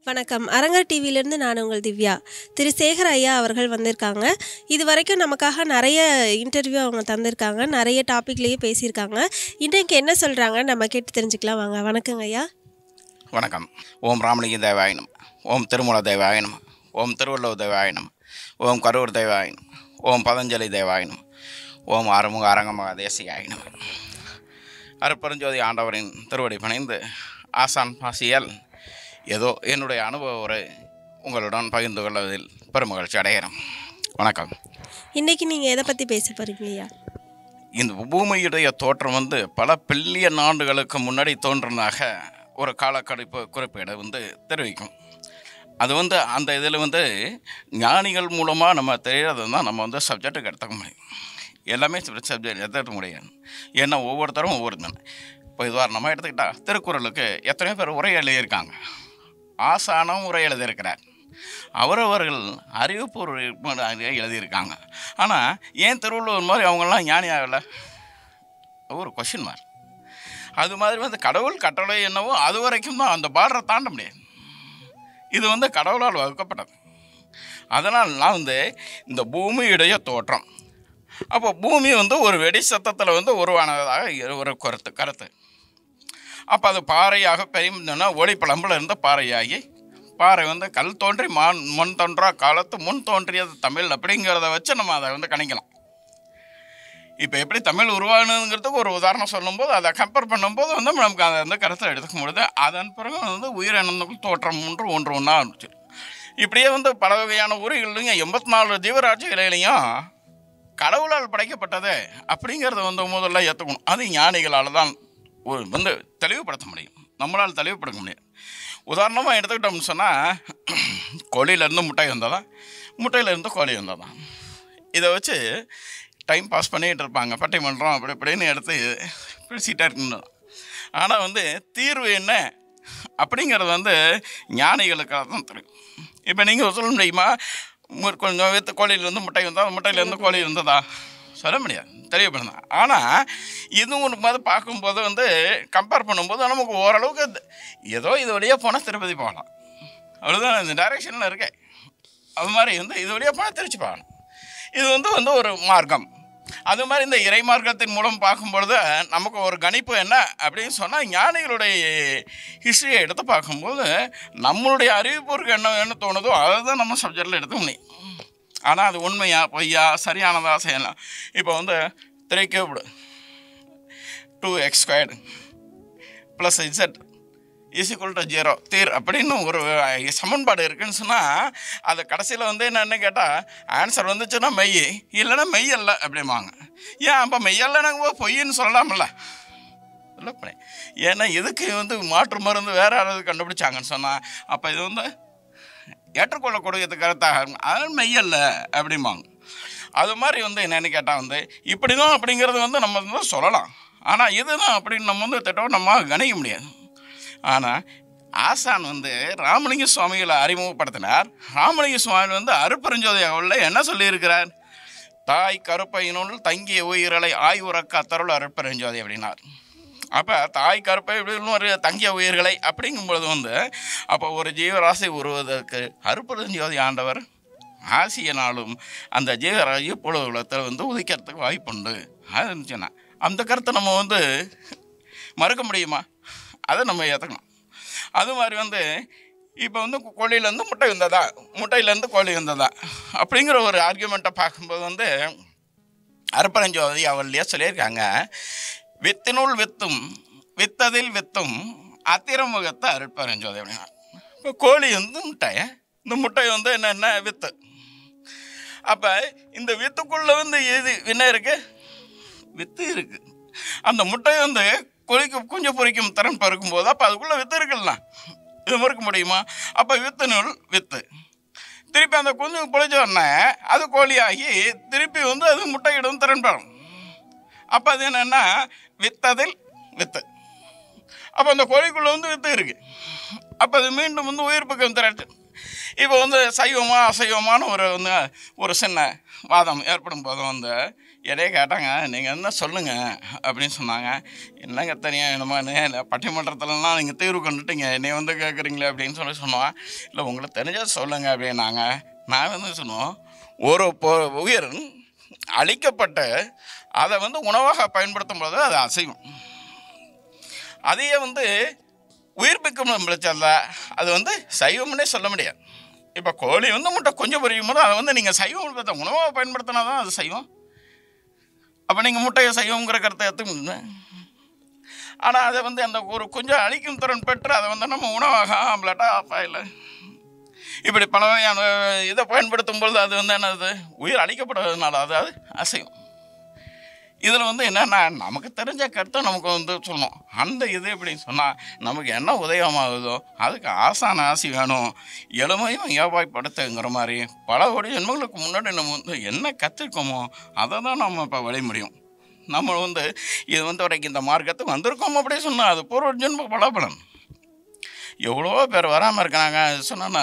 வணக்கம் அரங்கர் டிவியிலேருந்து நான் உங்கள் திவ்யா திரு சேகர் ஐயா அவர்கள் வந்திருக்காங்க இது வரைக்கும் நமக்காக நிறைய இன்டர்வியூ அவங்க தந்திருக்காங்க நிறைய டாப்பிக்லேயே பேசியிருக்காங்க இன்றைக்கு என்ன சொல்கிறாங்க நம்ம கேட்டு தெரிஞ்சுக்கலாம் வாங்க வணக்கங்க ஐயா வணக்கம் ஓம் ராமலிங்க தேவாயனம் ஓம் திருமூல தேவாயனம் ஓம் திருவள்ளுவர் தேவாயனம் ஓம் கரூர் தேவாயனம் ஓம் பதஞ்சலி தேவாயனம் ஓம் ஆறுமுக அரங்கமக தேசிகாயனம் அருப்பெருஞ்சோதி ஆண்டவரின் திருவடி பணிந்து ஆசான் பாசியல் ஏதோ என்னுடைய அனுபவ உரை உங்களுடன் பகிர்ந்து கொள்வதில் பெருமகிழ்ச்சி அடைகிறேன் வணக்கம் இன்றைக்கி நீங்கள் எதை பற்றி பேச போகிறீங்க ஐயா இந்த பூமியுடைய தோற்றம் வந்து பல பில்லியன் ஆண்டுகளுக்கு முன்னாடி தோன்றினாக ஒரு காலக்கணிப்பு குறிப்பீடு வந்து தெரிவிக்கும் அது வந்து அந்த இதில் வந்து ஞானிகள் மூலமாக நம்ம தெரியறது தான் நம்ம வந்து சப்ஜெக்ட்டுக்கு எடுத்துக்க முடியும் எல்லாமே சப்ஜெக்ட் எடுத்துக்க முடியாது ஏன்னா ஒவ்வொருத்தரும் ஒவ்வொரு இப்போ உதாரணமாக எடுத்துக்கிட்டா திருக்குறளுக்கு எத்தனையோ பேர் உரை எழுதியிருக்காங்க ஆசானம் உரை எழுதியிருக்கிறார் அவரவர்கள் அறிவுப்பூர்வ எழுதியிருக்காங்க ஆனால் ஏன் திருவள்ளுவர் மாதிரி அவங்கெல்லாம் ஞானி ஆகலை ஒரு கொஷின் மார்க் அது மாதிரி வந்து கடவுள் கட்டளை என்னவோ அது வரைக்கும் தான் அந்த பார்டரை தாண்ட முடியாது இது வந்து கடவுளால் வகுக்கப்பட்டது அதனால் நான் வந்து இந்த பூமியுடைய தோற்றம் அப்போ பூமி வந்து ஒரு வெடி சத்தத்தில் வந்து உருவானதாக இரு- ஒரு கருத்து கருத்து அப்போ அது பாறையாக பெரியனா ஒளி பிளம்பில் இருந்து பாறையாகி பாறை வந்து கல் தோன்றி மான் முன் தோன்றா காலத்து முன் தோன்றியது தமிழ் அப்படிங்கிறத வச்சு நம்ம அதை வந்து கணிக்கலாம் இப்போ எப்படி தமிழ் உருவானதுங்கிறதுக்கு ஒரு உதாரணம் சொல்லும்போது அதை கம்பேர் பண்ணும்போது வந்து நமக்கு அதை வந்து கருத்தை எடுத்துக்க முடியுது அதன் பிறகு வந்து உயிரினங்கள் தோற்றம் ஒன்று ஒன்று ஒன்றா இருந்துச்சு இப்படியே வந்து பல வகையான உயிர்களையும் எண்பத்தி நாலு ஜீவராட்சிகளையும் கடவுளால் படைக்கப்பட்டது அப்படிங்கிறத வந்து முதல்ல ஏற்றுக்கணும் அது ஞானிகளால் தான் ஒரு வந்து தெளிவுபடுத்த முடியும் நம்மளால் தெளிவுபடுத்த முடியும் உதாரணமாக எடுத்துக்கிட்டோம்னு சொன்னால் கோழியிலேருந்து முட்டை வந்ததா முட்டையிலேருந்து கோழி வந்ததா இதை வச்சு டைம் பாஸ் பண்ணிகிட்டு இருப்பாங்க பட்டிமன்றம் அப்படி இப்படின்னு எடுத்து பேசிகிட்டே இருக்கணும் ஆனால் வந்து தீர்வு என்ன அப்படிங்கிறது வந்து ஞானிகளுக்காக தான் தெரியும் இப்போ நீங்கள் சொல்ல முடியுமா மு- கொஞ்சம் வித்து கோழியிலேருந்து முட்டை வந்தா முட்டையிலேருந்து கோழி இருந்ததா சொல்ல முடியாது தெரியப்படுதா ஆனால் இதுவும் ஒரு மாதிரி பார்க்கும்போது வந்து கம்பேர் பண்ணும்போது நமக்கு ஓரளவுக்கு இது- ஏதோ இது வழியாக போனால் திருப்பதி போகலாம் அவ்வளோதான் இந்த டைரெக்ஷனில் இருக்கேன் அது மாதிரி வந்து இது வழியாக போனால் திருச்சி போகலாம் இது வந்து வந்து ஒரு மார்க்கம் அது மாதிரி இந்த இறை மார்க்கத்தின் மூலம் பார்க்கும்பொழுது நமக்கு ஒரு கணிப்பு என்ன அப்படின்னு சொன்னால் ஞானிகளுடைய ஹிஸ்ட்ரியை எடுத்து பார்க்கும்போது நம்மளுடைய அறிவிப்பூர்வம் என்ன என்ன தோணுதோ அதை தான் நம்ம சப்ஜெக்டில் எடுக்க முடியும் ஆனால் அது உண்மையா பொய்யா சரியானதா செய்யலாம் இப்போ வந்து three cubed two x squared plus z ஈஸிக்குள் டு ஜீரோ தீர் அப்படின்னு ஒரு சமன்பாடு இருக்குன்னு சொன்னால் அது கடைசியில் வந்து என்னென்னு கேட்டால் ஆன்சர் வந்துச்சுன்னா மெய் இல்லைன்னா மெய் அல்ல அப்படிம்பாங்க ஏன் அப்போ மெய்யல்லனாங்க போது பொய்ன்னு சொல்லலாம்ல இல்லை பண்ணி ஏன்னா எதுக்கு வந்து மாற்று மருந்து வேறு யாராவது கண்டுபிடிச்சாங்கன்னு சொன்னால் அப்போ இது வந்து ஏற்றுக்கொள்ளக்கூடியது கருத்தாக இருக்கும் அது மெய்யல்ல அப்படிம்பாங்க அது மாதிரி வந்து என்னென்னு கேட்டால் வந்து இப்படி தான் அப்படிங்கிறது வந்து நம்ம வந்து சொல்லலாம் ஆனால் இதுதான் அப்படின்னு நம்ம வந்து திட்டம் நம்ம கணிக்க முடியாது ஆனால் ஆசான் வந்து ராமலிங்க சுவாமிகளை அறிமுகப்படுத்தினார் ராமலிங்க சுவாமி வந்து அருப்பெருஞ்சோதி அவளில் என்ன சொல்லியிருக்கிறார் தாய் கருப்பையினுள் தங்கிய உயிர்களை ஆய்வுறக்க அத்தருள் அருப்பெருஞ்சோதி அப்படின்னார் அப்போ தாய் கருப்பை இப்படின்னு ஒரு தங்கிய உயிர்களை அப்படிங்கும்பொழுது வந்து அப்போ ஒரு ஜீவராசி உருவதற்கு அருப்பெருஞ்சோதி ஆண்டவர் ஆசியனாலும் அந்த ஜீவராசி பொழுது உலகத்தில் வந்து உதிக்கிறதுக்கு வாய்ப்புண்டு அது இருந்துச்சுன்னா அந்த கருத்தை நம்ம வந்து மறுக்க முடியுமா அதை நம்ம ஏற்றுக்கணும் அது மாதிரி வந்து இப்போ வந்து கோழியிலேருந்து முட்டை வந்ததா முட்டையிலேருந்து கோழி வந்ததா அப்படிங்கிற ஒரு ஆர்கியூமெண்ட்டை பார்க்கும்போது வந்து அருப்பரஞ்சோதி அவள்லையே சொல்லியிருக்காங்க வித்தினுள் வித்தும் வித்ததில் வித்தும் அத்திரமுகத்தை அருட்பரஞ்சோதி அப்படின்னா இப்போ கோழி வந்து முட்டை இந்த முட்டை வந்து என்னென்ன வித்து அப்போ இந்த வித்துக்குள்ளே வந்து எது என்ன இருக்குது வித்து இருக்குது அந்த முட்டை வந்து கோழிக்கு குஞ்சு பொரிக்கும் திறன் பறக்கும் போது அப்போ அதுக்குள்ளே வித்து இருக்குல்ல இது மறுக்க முடியுமா அப்போ வித்து நூல் வித்து திருப்பி அந்த குஞ்சு பொழிச்ச உடனே அது கோழியாகி திருப்பி வந்து அது முட்டையிடும் திறன் பெறும் அப்போ அது என்னென்னா வித்ததில் வித்து அப்போ அந்த கோழிக்குள்ளே வந்து வித்து இருக்குது அப்போ அது மீண்டும் வந்து உயிர்ப்புக்கு திரட்டு இப்போ வந்து சைவமா அசைவமான ஒரு வந்து ஒரு சின்ன வாதம் ஏற்படும் போது வந்து என்னைய கேட்டாங்க நீங்கள் என்ன சொல்லுங்கள் அப்படின்னு சொன்னாங்க என்னங்க தெரியும் என்னமோ பட்டிமன்றத்துலலாம் நீங்கள் தீர்வு கொண்டுட்டீங்க என்னை வந்து கேட்குறீங்களே அப்படின்னு சொல்லி சொன்னோம் இல்லை உங்களுக்கு தெரிஞ்சா சொல்லுங்கள் அப்படின்னாங்க நான் வந்து சொன்னோம் ஒரு பொ- உயிர் அழிக்கப்பட்டு அதை வந்து உணவாக பயன்படுத்தும் போது அது அசைவம் அதையே வந்து உயிர்ப்பிக்கும் பட்சத்தில் அது வந்து சைவம்னே சொல்ல முடியாது இப்போ கோழி வந்து முட்டை கொஞ்சம் பொரியும் போது அதை வந்து நீங்கள் சைவம் பார்த்தா உணவாக பயன்படுத்தினா தான் அது சைவம் அப்போ நீங்கள் முட்டையை சைவங்கிற கருத்தை எடுத்துக்கணும் ஆனால் அதை வந்து அந்த ஒரு கொஞ்சம் அழிக்கும் திறன் பெற்று அதை வந்து நம்ம உணவாக ஆம்லெட்டா ஆப்பாயில் இப்படி பல வகையான இதை பயன்படுத்தும் பொழுது அது வந்து என்னது உயிர் அழிக்கப்படுறதுனால அது அது அசைவம் இதில் வந்து என்னென்னா நமக்கு தெரிஞ்ச கருத்தை நமக்கு வந்து சொல்லணும் அந்த இது எப்படின்னு சொன்னால் நமக்கு என்ன உதயமாகுதோ அதுக்கு ஆசான ஆசி வேணும் எளிமையும் ஏவாய்ப்படுத்துங்கிற மாதிரி பல கோடி ஜென்மங்களுக்கு முன்னாடி நம்ம வந்து என்ன கற்றுருக்கோமோ அதை தான் நம்ம இப்போ வழி முடியும் நம்ம வந்து இது வந்து வரைக்கும் இந்த மார்க்கத்துக்கு வந்திருக்கோம் அப்படி சொன்னால் அது பூர்வ ஜென்ம பலபலன் எவ்வளோ பேர் வராமல் இருக்கிறாங்க சொன்னா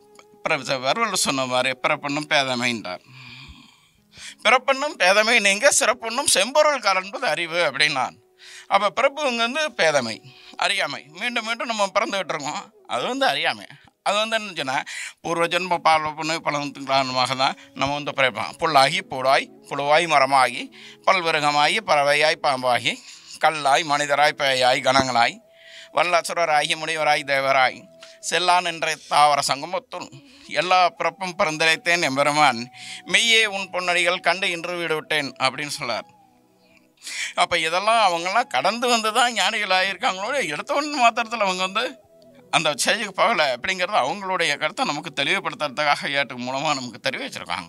வரவல் சொன்ன மாதிரி பிறப்பண்ணும் பேதமைன்றார் பிறப்பண்ணும் பேதமை நீங்க சிறப்பண்ணும் செம்பொருள் கலன்பது அறிவு அப்படின்னான் அப்போ பிறப்பு இங்கே வந்து பேதமை அறியாமை மீண்டும் மீண்டும் நம்ம பிறந்துகிட்டு இருக்கோம் அது வந்து அறியாமை அது வந்து என்ன சொன்னால் பூர்வ ஜென்ம பால புண்ணு பலனத்தின் காரணமாக தான் நம்ம வந்து பிறப்போம் புல்லாகி பூடாய் புழுவாய் மரமாகி பல்விருகமாகி பறவையாய் பாம்பாகி கல்லாய் மனிதராய் பேயாய் கணங்களாய் வல்லசுரராகி முனிவராய் தேவராய் செல்லான் என்ற தாவர சங்கமத்துள் எல்லா பிறப்பும் பிறந்திழைத்தேன் எம்பெருமான் மெய்யே உன் பொன்னடிகள் கண்டு இன்று வீடு விட்டேன் அப்படின்னு சொல்லார் அப்போ இதெல்லாம் அவங்கெல்லாம் கடந்து வந்து தான் ஞானிகள் ஆகியிருக்காங்களோட எடுத்த ஒன்று மாத்திரத்தில் அவங்க வந்து அந்த செய்திக்கு போகலை அப்படிங்கிறது அவங்களுடைய கருத்தை நமக்கு தெளிவுபடுத்துறதுக்காக ஏட்டு மூலமாக நமக்கு தெரிவிச்சிருக்காங்க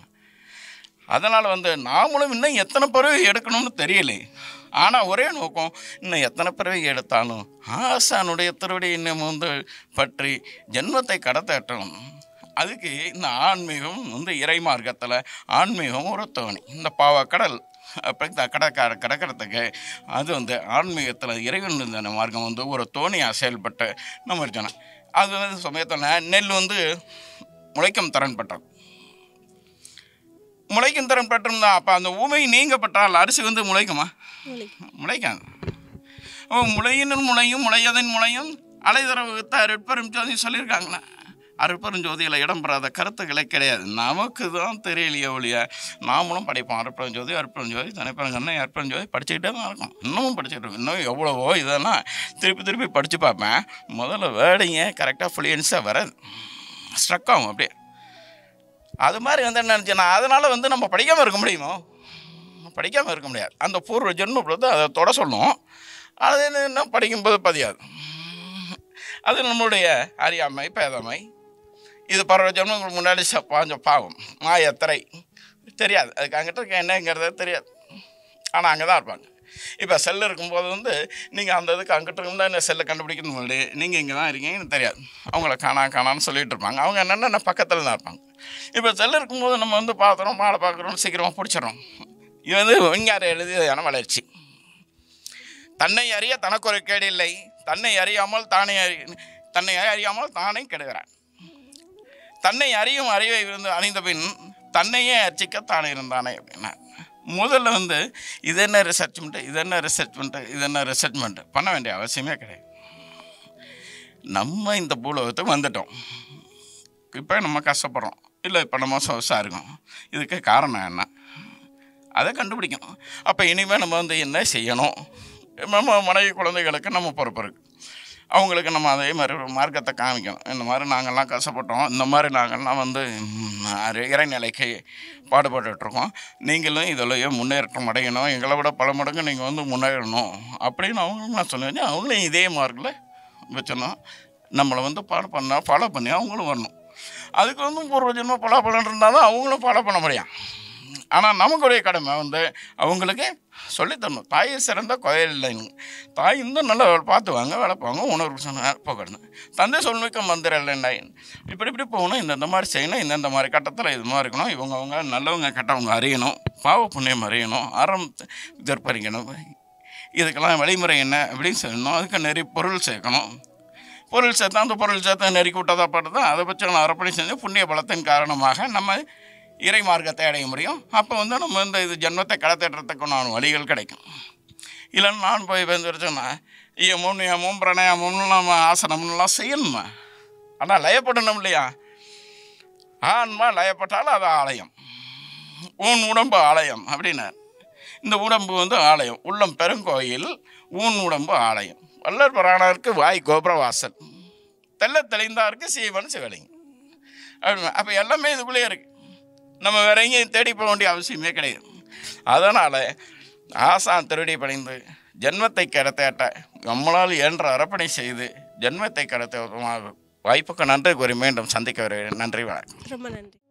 அதனால் வந்து நாமளும் இன்னும் எத்தனை பிறவி எடுக்கணும்னு தெரியலே ஆனால் ஒரே நோக்கம் இன்னும் எத்தனை பிறவி எடுத்தாலும் ஆசானுடைய திருவடி இன்னும் வந்து பற்றி ஜென்மத்தை கடத்தட்டணும் அதுக்கு இந்த ஆன்மீகம் வந்து இறை மார்க்கத்தில் ஆன்மீகம் ஒரு தோணி இந்த பாவக்கடல் அப்படி இந்த கடற்கர கடக்கிறதுக்கு அது வந்து ஆன்மீகத்தில் இறைவன் இந்த மார்க்கம் வந்து ஒரு தோணியாக செயல்பட்டு நம்ம இருக்கணும் அது வந்து சமயத்தில் நெல் வந்து முளைக்கும் திறன் பெற்றது முளைக்கும் திறன் பெற்றிருந்தா அப்போ அந்த ஊமை நீங்கப்பட்டால் அரிசி வந்து முளைக்குமா முளைக்காது ஓ முளையினும் முளையும் முளையதன் முளையும் அலைதர வித்த அருட்பெரும் ஜோதி சொல்லியிருக்காங்களே அருட்பெரும் ஜோதியில் இடம் பெறாத கருத்துக்களே கிடையாது நமக்கு தான் தெரியலையே ஒழிய நாமளும் படிப்போம் அருட்பெரும் ஜோதி அருட்பெரும் ஜோதி தனிப்பெரும் கண்ணை அருட்பெரும் ஜோதி படிச்சுக்கிட்டே தான் இருக்கும் இன்னமும் படிச்சுக்கிட்டு இருக்கோம் இன்னும் எவ்வளவோ இதெல்லாம் திருப்பி திருப்பி படித்து பார்ப்பேன் முதல்ல வேர்டிங்க கரெக்டாக ஃப்ளூயன்ஸாக வராது ஸ்ட்ரக் ஆகும் அப்படியே அது மாதிரி வந்து என்ன நினச்சேன்னா அதனால் வந்து நம்ம படிக்காமல் இருக்க முடியுமோ படிக்காமல் இருக்க முடியாது அந்த பூர்வ ஜென்ம பொழுது அதை தொட சொல்லும் அது என்ன படிக்கும்போது பதியாது அது நம்மளுடைய அறியாமை பேதமை இது பரவ ஜென்மங்களுக்கு முன்னாடி ச- பாஞ்ச பாவம் மாயத்திரை தெரியாது அதுக்கு அங்கிட்ட இருக்க என்னங்கிறது தெரியாது ஆனால் அங்கே தான் இருப்பாங்க இப்போ செல் இருக்கும்போது வந்து நீங்கள் அந்த இதுக்கு அங்கிட்ட இருந்தால் இந்த செல்லை கண்டுபிடிக்கணும் முன்னாடி நீங்கள் இங்கே தான் இருக்கீங்கன்னு தெரியாது அவங்கள காணா காணான்னு சொல்லிட்டு இருப்பாங்க அவங்க என்னென்ன பக்கத்தில் தான் இருப்பாங்க இப்போ செல் இருக்கும்போது நம்ம வந்து பார்க்குறோம் மாலை பார்க்குறோம் சீக்கிரமாக பிடிச்சிடறோம் இது வந்து விஞ்ஞான எழுதியதான வளர்ச்சி தன்னை அறிய தனக்கு ஒரு கேடு இல்லை தன்னை அறியாமல் தானே அறி தன்னை அறியாமல் தானே கெடுகிறான் தன்னை அறியும் அறிவை இருந்து அணிந்த பின் தன்னையே அர்ச்சிக்க தானே இருந்தானே அப்படின்னா முதல்ல வந்து இது என்ன ரிசர்ச்மெண்ட்டு இது என்ன ரிசர்ச்மெண்ட்டு இது என்ன ரிசர்ச்மெண்ட்டு பண்ண வேண்டிய அவசியமே கிடையாது நம்ம இந்த பூலோகத்துக்கு வந்துட்டோம் இப்போ நம்ம கஷ்டப்படுறோம் இல்லை இப்போ நம்ம சொசாக இருக்கோம் இதுக்கு காரணம் என்ன அதை கண்டுபிடிக்கணும் அப்போ இனிமேல் நம்ம வந்து என்ன செய்யணும் நம்ம மனைவி குழந்தைகளுக்கு நம்ம பொறுப்பு இருக்குது அவங்களுக்கு நம்ம அதே மாதிரி ஒரு மார்க்கத்தை காமிக்கணும் இந்த மாதிரி நாங்கள்லாம் கஷ்டப்பட்டோம் இந்த மாதிரி நாங்கள்லாம் வந்து ம், அரை- இறைநிலைக்கு பாடுபட்டுட்ருக்கோம் நீங்களும் இதில் முன்னேற்றம் அடையணும் எங்களை விட பல மடங்கு நீங்கள் வந்து முன்னேறணும் அப்படின்னு அவங்களும் நான் சொல்லுவேன் அவங்களும் இதே மார்க்கில் வச்சணும் நம்மளை வந்து பாடு பண்ண ஃபாலோ பண்ணி அவங்களும் வரணும் அதுக்கு வந்து பூர்வ ஜென்ம ஃபாலோ பண்ணிட்டு இருந்தால் தான் அவங்களும் ஃபாலோ பண்ண முடியும் ஆனால் நமக்குடைய கடமை வந்து அவங்களுக்கு சொல்லித்தரணும் தாயை சிறந்த கோயில் இல்லைங்க தாய் இன்னும் நல்லா பார்த்துவாங்க வளர்ப்பாங்க உணர்வு சொன்னார் போகிறது தந்தை சொல்மிக்க மந்திரம் இல்லைண்டாயின் இப்படி இப்படி போகணும் இந்தந்த மாதிரி செய்யணும் இந்தந்த மாதிரி கட்டத்தில் இது மாதிரி இருக்கணும் இவங்க அவங்க நல்லவங்க கெட்டவங்க அறியணும் பாவ புண்ணியம் அறியணும் அறம் தற்பறிக்கணும் இதுக்கெல்லாம் வழிமுறை என்ன அப்படின்னு சொல்லணும் அதுக்கு நிறைய பொருள் சேர்க்கணும் பொருள் சேர்த்தா அந்த பொருள் சேர்த்தா நெருக்கி விட்டதா படுதா அதை பற்றி நான் அர்ப்பணி செஞ்சு புண்ணிய பலத்தின் காரணமாக நம்ம இறை மார்க்கத்தை அடைய முடியும் அப்போ வந்து நம்ம இந்த இது ஜென்மத்தை கடத்திடுறதுக்குண்டான வழிகள் கிடைக்கும் இல்லைன்னா நான் போய் வந்துருச்சோன்னா யமும் யமும் பிரணயமும் நம்ம ஆசனம்லாம் செய்யணுமா ஆனால் லயப்படணும் இல்லையா ஆன்மா லயப்பட்டாலும் அது ஆலயம் ஊன் உடம்பு ஆலயம் அப்படின்னார் இந்த உடம்பு வந்து ஆலயம் உள்ளம் பெருங்கோயில் ஊன் உடம்பு ஆலயம் வல்லர் பிராணருக்கு வாய் கோபுரவாசல் தெல்ல தெளிந்தாருக்கு சீவன் சிவலிங்கம் அப்படின்னு அப்போ எல்லாமே இதுக்குள்ளேயே இருக்குது நம்ம வேற எங்கேயும் தேடி போக வேண்டிய அவசியமே கிடையாது அதனால் ஆசான் திருடி பணிந்து ஜென்மத்தை கடத்தேட்ட நம்மளால் இயன்ற அரப்பணை செய்து ஜென்மத்தை கடத்த வாய்ப்புக்கு நன்றி கூறி மீண்டும் சந்திக்க வருகிறேன் நன்றி வணக்கம் ரொம்ப நன்றி